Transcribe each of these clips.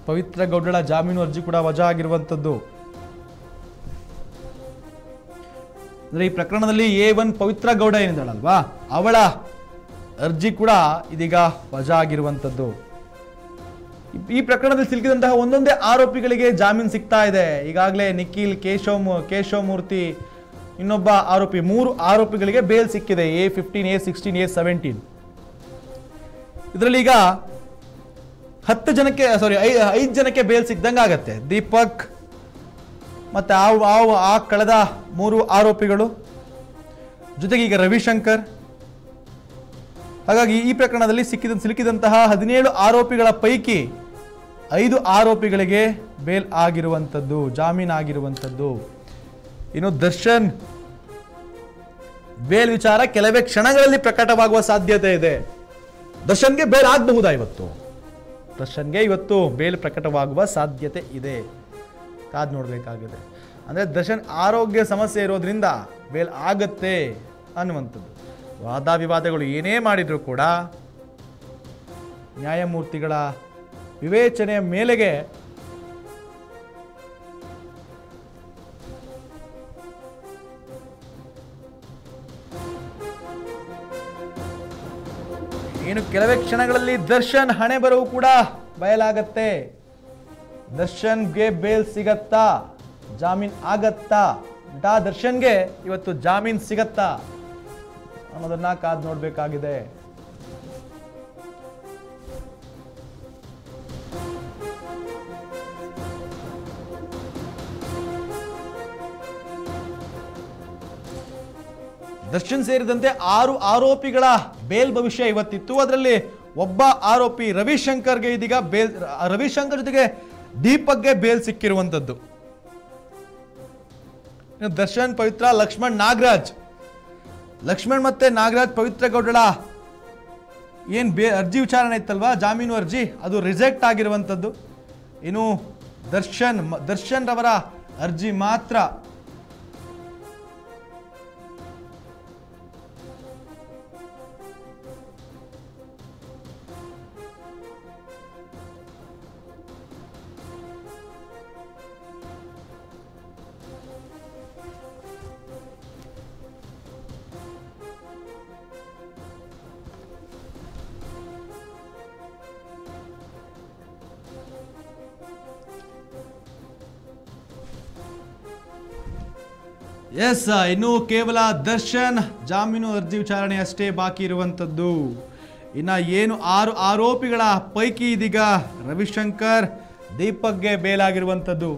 ಪವಿತ್ರ ಗೌಡಳ ಜಾಮೀನು ಅರ್ಜಿ ಕೂಡ ವಜಾ ಆಗಿರುವಂಥದ್ದು ಅಂದ್ರೆ ಈ ಪ್ರಕರಣದಲ್ಲಿ ಎ ಒನ್ ಪವಿತ್ರ ಗೌಡ ಏನಿದ್ದಾಳಲ್ವಾ ಅವಳ ಅರ್ಜಿ ಕೂಡ ಇದೀಗ ವಜಾ ಆಗಿರುವಂಥದ್ದು ಈ- ಈ ಪ್ರಕರಣದಲ್ಲಿ ಸಿಲುಕಿದಂತಹ ಒಂದೊಂದೇ ಆರೋಪಿಗಳಿಗೆ ಜಾಮೀನು ಸಿಗ್ತಾ ಇದೆ ಈಗಾಗಲೇ ನಿಖಿಲ್ ಕೇಶವ್ ಮೂ- ಕೇಶವ್ ಮೂರ್ತಿ ಇನ್ನೊಬ್ಬ ಆರೋಪಿ ಮೂರು ಆರೋಪಿಗಳಿಗೆ ಬೇಲ್ ಸಿಕ್ಕಿದೆ A fifteen A sixteen A seventeen ಇದರಲ್ಲಿ ಈಗ ಹತ್ತು ಜನಕ್ಕೆ ಸಾರಿ ಐದು ಜನಕ್ಕೆ ಬೇಲ್ ಸಿಕ್ದಂಗೆ ಆಗತ್ತೆ ದೀಪಕ್ ಮತ್ತೆ ಆ ಆ- ಆ ಕಳೆದ ಮೂರು ಆರೋಪಿಗಳು ಜೊತೆಗೆ ಈಗ ರವಿಶಂಕರ್ ಹಾಗಾಗಿ ಈ ಪ್ರಕರಣದಲ್ಲಿ ಸಿಕ್ಕಿದ ಸಿಲುಕಿದಂತಹ ಹದಿನೇಳು ಆರೋಪಿಗಳ ಪೈಕಿ ಐದು ಆರೋಪಿಗಳಿಗೆ ಬೇಲ್ ಆಗಿರುವಂಥದ್ದು ಜಾಮೀನು ಆಗಿರುವಂಥದ್ದು ಇನ್ನು ದರ್ಶನ್ ಬೇಲ್ ವಿಚಾರ ಕೆಲವೇ ಕ್ಷಣಗಳಲ್ಲಿ ಪ್ರಕಟವಾಗುವ ಸಾಧ್ಯತೆ ಇದೆ ದರ್ಶನ್ಗೆ ಬೇಲ್ ಆಗಬಹುದಾ ಇವತ್ತು ದರ್ಶನ್ಗೆ ಇವತ್ತು ಬೇಲ್ ಪ್ರಕಟವಾಗುವ ಸಾಧ್ಯತೆ ಇದೆ ಕಾದ್ ನೋಡಬೇಕಾಗಿದೆ ಅಂದರೆ ದರ್ಶನ್ ಆರೋಗ್ಯ ಸಮಸ್ಯೆ ಇರೋದ್ರಿಂದ ಬೇಲ್ ಆಗತ್ತೆ ಅನ್ನುವಂಥದ್ದು ವಾದ ವಿವಾದಗಳು ಏನೇ ಮಾಡಿದರೂ ಕೂಡ ನ್ಯಾಯಮೂರ್ತಿಗಳ ವಿವೇಚನೆಯ ಮೇಲೆಗೆ ಏನು ಕೆಲವೇ ಕ್ಷಣಗಳಲ್ಲಿ ದರ್ಶನ್ ಹಣೆ ಬರವು ಕೂಡ ಬಯಲಾಗತ್ತೆ ದರ್ಶನ್ಗೆ ಬೇಲ್ ಸಿಗತ್ತಾ ಜಾಮೀನ್ ಆಗತ್ತಾ ನಟ ದರ್ಶನ್ಗೆ ಇವತ್ತು ಜಾಮೀನ್ ಸಿಗತ್ತಾ ಅನ್ನೋದನ್ನ ಕಾದ್ ನೋಡ್ಬೇಕಾಗಿದೆ ದರ್ಶನ್ ಸೇರಿದಂತೆ ಆರು ಆರೋಪಿಗಳ ಬೇಲ್ ಭವಿಷ್ಯ ಇವತ್ತಿತ್ತು ಅದರಲ್ಲಿ ಒಬ್ಬ ಆರೋಪಿ ರವಿಶಂಕರ್ಗೆ ಇದೀಗ ಬೇಲ್ ರವಿಶಂಕರ್ ಜೊತೆಗೆ ದೀಪಕ್ಗೆ ಬೇಲ್ ಸಿಕ್ಕಿರುವಂಥದ್ದು ಇನ್ನು ದರ್ಶನ್ ಪವಿತ್ರ ಲಕ್ಷ್ಮಣ್ ನಾಗರಾಜ್ ಲಕ್ಷ್ಮಣ್ ಮತ್ತೆ ನಾಗರಾಜ್ ಪವಿತ್ರ ಗೌಡಳ ಏನ್ ಬೇ ಅರ್ಜಿ ವಿಚಾರಣೆ ಇತ್ತಲ್ವಾ ಜಾಮೀನು ಅರ್ಜಿ ಅದು ರಿಜೆಕ್ಟ್ ಆಗಿರುವಂಥದ್ದು ಇನ್ನು ದರ್ಶನ್ ಮ- ದರ್ಶನ್ ರವರ ಅರ್ಜಿ ಮಾತ್ರ ಎಸ್ ಇನ್ನು ಕೇವಲ ದರ್ಶನ್ ಜಾಮೀನು ಅರ್ಜಿ ವಿಚಾರಣೆ ಅಷ್ಟೇ ಬಾಕಿ ಇರುವಂಥದ್ದು ಇನ್ನ ಏನು ಆರು ಆರೋಪಿಗಳ ಪೈಕಿ ಇದೀಗ ರವಿಶಂಕರ್ ದೀಪಕ್ಗೆ ಬೇಲಾಗಿರುವಂಥದ್ದು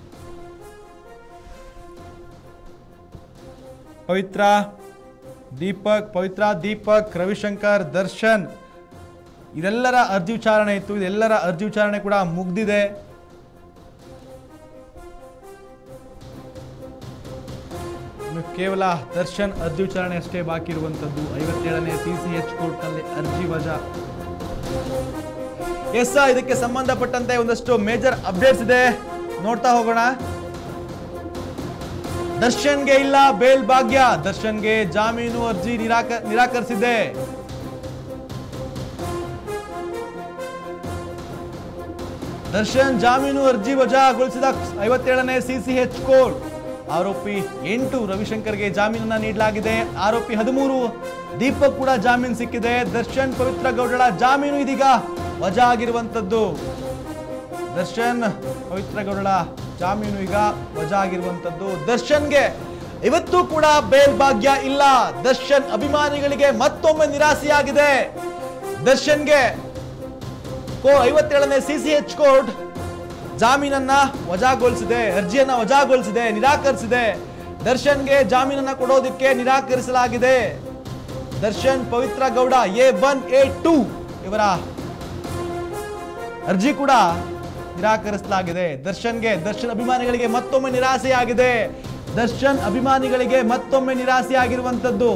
ಪವಿತ್ರ ದೀಪಕ್ ಪವಿತ್ರ ದೀಪಕ್ ರವಿಶಂಕರ್ ದರ್ಶನ್ ಇದೆಲ್ಲರ ಅರ್ಜಿ ವಿಚಾರಣೆ ಇತ್ತು ಇದೆಲ್ಲರ ಅರ್ಜಿ ವಿಚಾರಣೆ ಕೂಡ ಮುಗ್ದಿದೆ ಇನ್ನು ಕೇವಲ ದರ್ಶನ್ ಅರ್ಜಿ ವಿಚಾರಣೆ ಅಷ್ಟೇ ಬಾಕಿ ಇರುವಂತದ್ದು ಐವತ್ತೇಳನೇ ಸಿ ಸಿ ಎಚ್ ಕೋರ್ಟ್ನಲ್ಲಿ ಅರ್ಜಿ ವಜಾ ಎಸ್ ಇದಕ್ಕೆ ಸಂಬಂಧಪಟ್ಟಂತೆ ಒಂದಷ್ಟು ಮೇಜರ್ ಅಪ್ಡೇಟ್ಸ್ ಇದೆ ನೋಡ್ತಾ ಹೋಗೋಣ ದರ್ಶನ್ಗೆ ಇಲ್ಲ ಬೇಲ್ ಭಾಗ್ಯ ದರ್ಶನ್ಗೆ ಜಾಮೀನು ಅರ್ಜಿ ನಿರಾಕ ನಿರಾಕರಿಸಿದೆ ದರ್ಶನ್ ಜಾಮೀನು ಅರ್ಜಿ ವಜಾಗೊಳಿಸಿದ ಐವತ್ತೇಳನೇ ಸಿಸಿಎಚ್ ಕೋರ್ಟ್ ಆರೋಪಿ ಎಂಟು ರವಿಶಂಕರ್ಗೆ ಜಾಮೀನನ್ನ ನೀಡಲಾಗಿದೆ ಆರೋಪಿ ಹದಿಮೂರು ದೀಪಕ್ ಕೂಡ ಜಾಮೀನು ಸಿಕ್ಕಿದೆ ದರ್ಶನ್ ಪವಿತ್ರ ಗೌಡಳ ಜಾಮೀನು ಇದೀಗ ವಜಾ ಆಗಿರುವಂತದ್ದು ದರ್ಶನ್ ಪವಿತ್ರ ಗೌಡಳ ಜಾಮೀನು ಈಗ ವಜಾ ಆಗಿರುವಂತದ್ದು ದರ್ಶನ್ಗೆ ಇವತ್ತು ಕೂಡ ಬೇಲ್ ಭಾಗ್ಯ ಇಲ್ಲ ದರ್ಶನ್ ಅಭಿಮಾನಿಗಳಿಗೆ ಮತ್ತೊಮ್ಮೆ ನಿರಾಸೆಯಾಗಿದೆ ದರ್ಶನ್ಗೆ ಕೋ ಐವತ್ತೇಳನೇ ಸಿಸಿಎಚ್ ಕೋರ್ಟ್ ಜಾಮೀನನ್ನ ವಜಾಗೊಳಿಸಿದೆ ಅರ್ಜಿಯನ್ನ ವಜಾಗೊಳಿಸಿದೆ ನಿರಾಕರಿಸಿದೆ ದರ್ಶನ್ಗೆ ಜಾಮೀನನ್ನ ಕೊಡೋದಕ್ಕೆ ನಿರಾಕರಿಸಲಾಗಿದೆ Darshan Pavithra Gowda A one A two ಇವರ ಅರ್ಜಿ ಕೂಡ ನಿರಾಕರಿಸಲಾಗಿದೆ ದರ್ಶನ್ಗೆ ದರ್ಶನ್ ಅಭಿಮಾನಿಗಳಿಗೆ ಮತ್ತೊಮ್ಮೆ ನಿರಾಸೆಯಾಗಿದೆ ದರ್ಶನ್ ಅಭಿಮಾನಿಗಳಿಗೆ ಮತ್ತೊಮ್ಮೆ ನಿರಾಸೆಯಾಗಿರುವಂತದ್ದು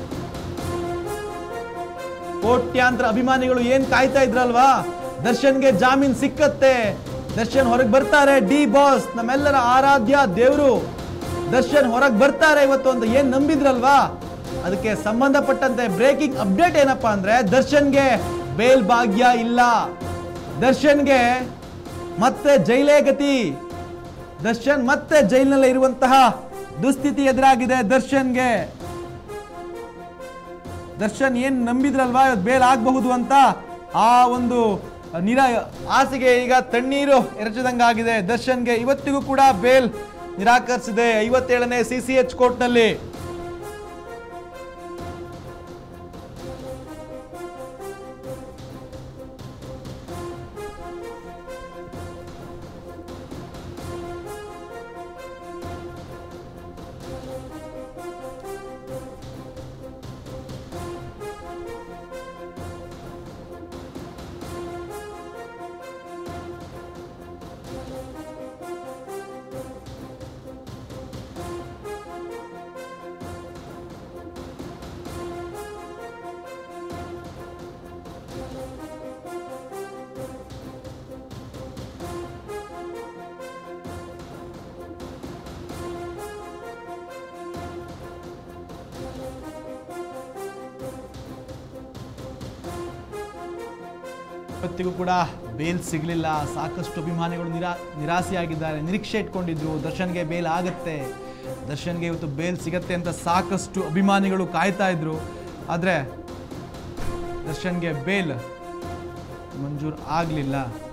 ಕೋಟ್ಯಾಂತರ ಅಭಿಮಾನಿಗಳು ಏನ್ ಕಾಯ್ತಾ ಇದ್ರಲ್ವಾ ದರ್ಶನ್ಗೆ ಜಾಮೀನ್ ಸಿಕ್ಕತ್ತೆ ದರ್ಶನ್ ಹೊರಗೆ ಬರ್ತಾರೆ ಡಿ ಬಾಸ್ ನಮ್ಮೆಲ್ಲರ ಆರಾಧ್ಯ ದೇವರು ದರ್ಶನ್ ಹೊರಗೆ ಬರ್ತಾರೆ ಇವತ್ತು ಅಂತ ಏನ್ ನಂಬಿದ್ರಲ್ವಾ ಅದಕ್ಕೆ ಸಂಬಂಧಪಟ್ಟಂತೆ ಬ್ರೇಕಿಂಗ್ ಅಪ್ಡೇಟ್ ಏನಪ್ಪಾ ಅಂದ್ರೆ ದರ್ಶನ್ಗೆ ಬೇಲ್ ಭಾಗ್ಯ ಇಲ್ಲ ದರ್ಶನ್ಗೆ ಮತ್ತೆ ಜೈಲೇ ಗತಿ ದರ್ಶನ್ ಮತ್ತೆ ಜೈಲಿನಲ್ಲೇ ಇರುವಂತಹ ದುಸ್ಥಿತಿ ಎದುರಾಗಿದೆ ದರ್ಶನ್ಗೆ ದರ್ಶನ್ ಏನ್ ನಂಬಿದ್ರಲ್ವಾ ಇವತ್ತು ಬೇಲ್ ಆಗಬಹುದು ಅಂತ ಆ ಒಂದು ನಿರ ಆಸೆಗೆ ಈಗ ತಣ್ಣೀರು ಎರಚದಂಗಾಗಿದೆ ದರ್ಶನ್ಗೆ ಇವತ್ತಿಗೂ ಕೂಡ ಬೇಲ್ ನಿರಾಕರಿಸಿದೆ ಐವತ್ತೇಳನೇ ಸಿ ಸಿ ಎಚ್ ಕೋರ್ಟ್ನಲ್ಲಿ ಇವತ್ತಿಗೂ ಕೂಡ ಬೇಲ್ ಸಿಗಲಿಲ್ಲ ಸಾಕಷ್ಟು ಅಭಿಮಾನಿಗಳು ನಿರಾ ನಿರಾಸೆಯಾಗಿದ್ದಾರೆ ನಿರೀಕ್ಷೆ ಇಟ್ಕೊಂಡಿದ್ರು ದರ್ಶನ್ಗೆ ಬೇಲ್ ಆಗತ್ತೆ ದರ್ಶನ್ಗೆ ಇವತ್ತು ಬೇಲ್ ಸಿಗತ್ತೆ ಅಂತ ಸಾಕಷ್ಟು ಅಭಿಮಾನಿಗಳು ಕಾಯ್ತಾ ಇದ್ರು ಆದರೆ ದರ್ಶನ್ಗೆ ಬೇಲ್ ಮಂಜೂರು ಆಗಲಿಲ್ಲ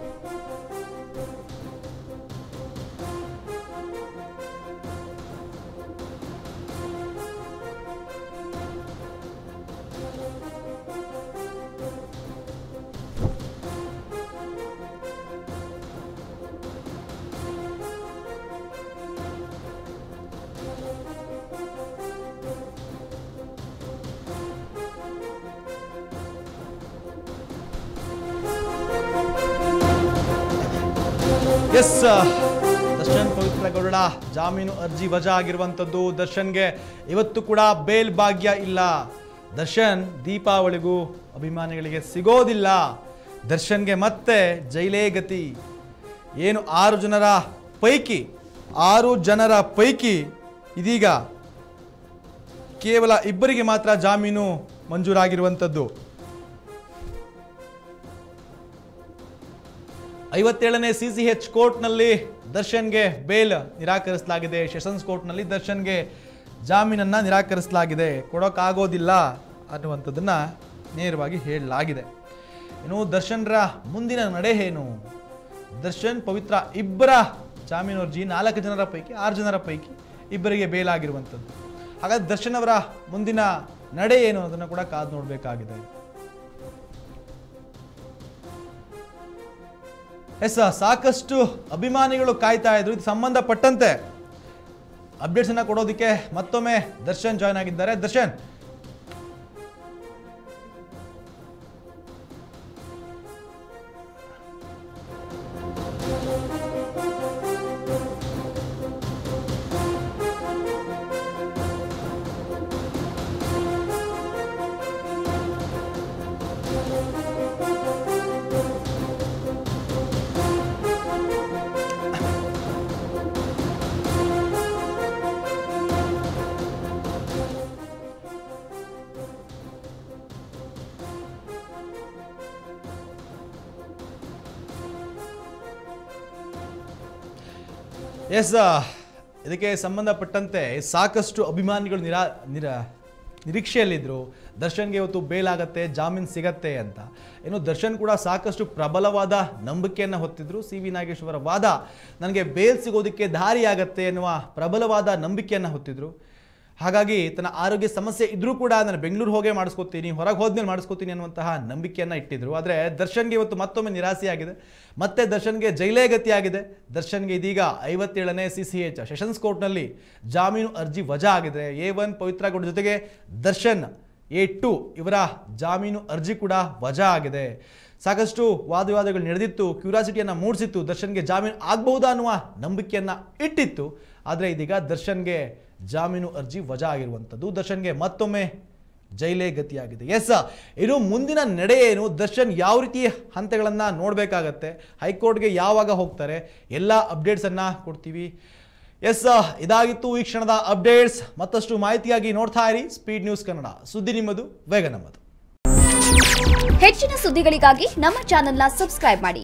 ಎಸ್ ದರ್ಶನ್ ಪವಿತ್ರ ಗೌಡ ಜಾಮೀನು ಅರ್ಜಿ ವಜಾ ಆಗಿರುವಂಥದ್ದು ದರ್ಶನ್ಗೆ ಇವತ್ತು ಕೂಡ ಬೇಲ್ ಭಾಗ್ಯ ಇಲ್ಲ ದರ್ಶನ್ ದೀಪಾವಳಿಗೂ ಅಭಿಮಾನಿಗಳಿಗೆ ಸಿಗೋದಿಲ್ಲ ದರ್ಶನ್ಗೆ ಮತ್ತೆ ಜೈಲೇ ಗತಿ ಏನು ಆರು ಜನರ ಪೈಕಿ ಆರು ಜನರ ಪೈಕಿ ಇದೀಗ ಕೇವಲ ಇಬ್ಬರಿಗೆ ಮಾತ್ರ ಜಾಮೀನು ಮಂಜೂರಾಗಿರುವಂಥದ್ದು ಐವತ್ತೇಳನೇ ಸಿ ಸಿ ಎಚ್ ಕೋರ್ಟ್ನಲ್ಲಿ ದರ್ಶನ್ಗೆ ಬೇಲ್ ನಿರಾಕರಿಸಲಾಗಿದೆ ಸೆಷನ್ಸ್ ಕೋರ್ಟ್ನಲ್ಲಿ ದರ್ಶನ್ಗೆ ಜಾಮೀನನ್ನು ನಿರಾಕರಿಸಲಾಗಿದೆ ಕೊಡೋಕ್ಕಾಗೋದಿಲ್ಲ ಅನ್ನುವಂಥದ್ದನ್ನು ನೇರವಾಗಿ ಹೇಳಲಾಗಿದೆ ಇನ್ನು ದರ್ಶನ್ರ ಮುಂದಿನ ನಡೆ ಏನು ದರ್ಶನ್ ಪವಿತ್ರ ಇಬ್ಬರ ಜಾಮೀನು ಅರ್ಜಿ ನಾಲ್ಕು ಜನರ ಪೈಕಿ ಆರು ಜನರ ಪೈಕಿ ಇಬ್ಬರಿಗೆ ಬೇಲಾಗಿರುವಂಥದ್ದು ಹಾಗಾದ್ರೆ ದರ್ಶನ್ ಅವರ ಮುಂದಿನ ನಡೆ ಏನು ಅದನ್ನು ಕೂಡ ಕಾದು ನೋಡಬೇಕಾಗಿದೆ ಎಸ್ ಸಾಕಷ್ಟು ಅಭಿಮಾನಿಗಳು ಕಾಯ್ತಾ ಇದ್ರು ಇದು ಸಂಬಂಧಪಟ್ಟಂತೆ ಅಪ್ಡೇಟ್ಸ್ ಅನ್ನ ಕೊಡೋದಕ್ಕೆ ಮತ್ತೊಮ್ಮೆ ದರ್ಶನ್ ಜಾಯ್ನ್ ಆಗಿದ್ದಾರೆ ದರ್ಶನ್ ಎಸ್ ಇದಕ್ಕೆ ಸಂಬಂಧಪಟ್ಟಂತೆ ಸಾಕಷ್ಟು ಅಭಿಮಾನಿಗಳು ನಿರಾ ನಿರ ನಿರೀಕ್ಷೆಯಲ್ಲಿದ್ದರು ದರ್ಶನ್ಗೆ ಇವತ್ತು ಬೇಲಾಗತ್ತೆ ಜಾಮೀನು ಸಿಗತ್ತೆ ಅಂತ ಇನ್ನು ದರ್ಶನ್ ಕೂಡ ಸಾಕಷ್ಟು ಪ್ರಬಲವಾದ ನಂಬಿಕೆಯನ್ನು ಹೊತ್ತಿದ್ರು ಸಿ ವಿ ನಾಗೇಶ್ವರ ವಾದ ನನಗೆ ಬೇಲ್ ಸಿಗೋದಕ್ಕೆ ದಾರಿಯಾಗತ್ತೆ ಎನ್ನುವ ಪ್ರಬಲವಾದ ನಂಬಿಕೆಯನ್ನು ಹೊತ್ತಿದ್ರು ಹಾಗಾಗಿ ತನ್ನ ಆರೋಗ್ಯ ಸಮಸ್ಯೆ ಇದ್ರೂ ಕೂಡ ನಾನು ಬೆಂಗಳೂರು ಹೋಗೇ ಮಾಡಿಸ್ಕೊತೀನಿ ಹೊರಗೆ ಹೋದ್ಮೇಲೆ ಮಾಡಿಸ್ಕೊತೀನಿ ಅನ್ನುವಂತಹ ನಂಬಿಕೆಯನ್ನು ಇಟ್ಟಿದ್ರು ಆದರೆ ದರ್ಶನ್ಗೆ ಇವತ್ತು ಮತ್ತೊಮ್ಮೆ ನಿರಾಸೆಯಾಗಿದೆ ಮತ್ತೆ ದರ್ಶನ್ಗೆ ಜೈಲೇ ಗತಿಯಾಗಿದೆ ದರ್ಶನ್ಗೆ ಇದೀಗ ಐವತ್ತೇಳನೇ ಸಿ ಸಿ ಎಚ್ ಸೆಷನ್ಸ್ ಕೋರ್ಟ್ನಲ್ಲಿ ಜಾಮೀನು ಅರ್ಜಿ ವಜಾ ಆಗಿದೆ ಎ ಒನ್ ಪವಿತ್ರ ಗೌಡ ಜೊತೆಗೆ ದರ್ಶನ್ ಎ ಟು ಇವರ ಜಾಮೀನು ಅರ್ಜಿ ಕೂಡ ವಜಾ ಆಗಿದೆ ಸಾಕಷ್ಟು ವಾದವಿವಾದಗಳು ನಡೆದಿತ್ತು ಕ್ಯೂರಿಯಾಸಿಟಿಯನ್ನು ಮೂಡಿಸಿತ್ತು ದರ್ಶನ್ಗೆ ಜಾಮೀನು ಆಗಬಹುದಾ ಅನ್ನುವ ನಂಬಿಕೆಯನ್ನು ಇಟ್ಟಿತ್ತು ಆದರೆ ಇದೀಗ ದರ್ಶನ್ಗೆ ಜಾಮೀನು ಅರ್ಜಿ ವಜಾ ಆಗಿರುವಂಥದ್ದು ದರ್ಶನ್ಗೆ ಮತ್ತೊಮ್ಮೆ ಜೈಲೇ ಗತಿಯಾಗಿದೆ ಎಸ್ ಇನ್ನು ಮುಂದಿನ ನಡೆ ಏನು ದರ್ಶನ್ ಯಾವ ರೀತಿ ಹಂತಗಳನ್ನು ನೋಡಬೇಕಾಗತ್ತೆ ಹೈಕೋರ್ಟ್ಗೆ ಯಾವಾಗ ಹೋಗ್ತಾರೆ ಎಲ್ಲ ಅಪ್ಡೇಟ್ಸನ್ನು ಕೊಡ್ತೀವಿ ಎಸ್ ಇದಾಗಿತ್ತು ಈ ಕ್ಷಣದ ಅಪ್ಡೇಟ್ಸ್ ಮತ್ತಷ್ಟು ಮಾಹಿತಿಯಾಗಿ ನೋಡ್ತಾ ಇರಿ ಸ್ಪೀಡ್ ನ್ಯೂಸ್ ಕನ್ನಡ ಸುದ್ದಿ ನಿಮ್ಮದು ವೇಗ ನಮ್ಮದು ಹೆಚ್ಚಿನ ಸುದ್ದಿಗಳಿಗಾಗಿ ನಮ್ಮ ಚಾನೆಲ್ನ ಸಬ್ಸ್ಕ್ರೈಬ್ ಮಾಡಿ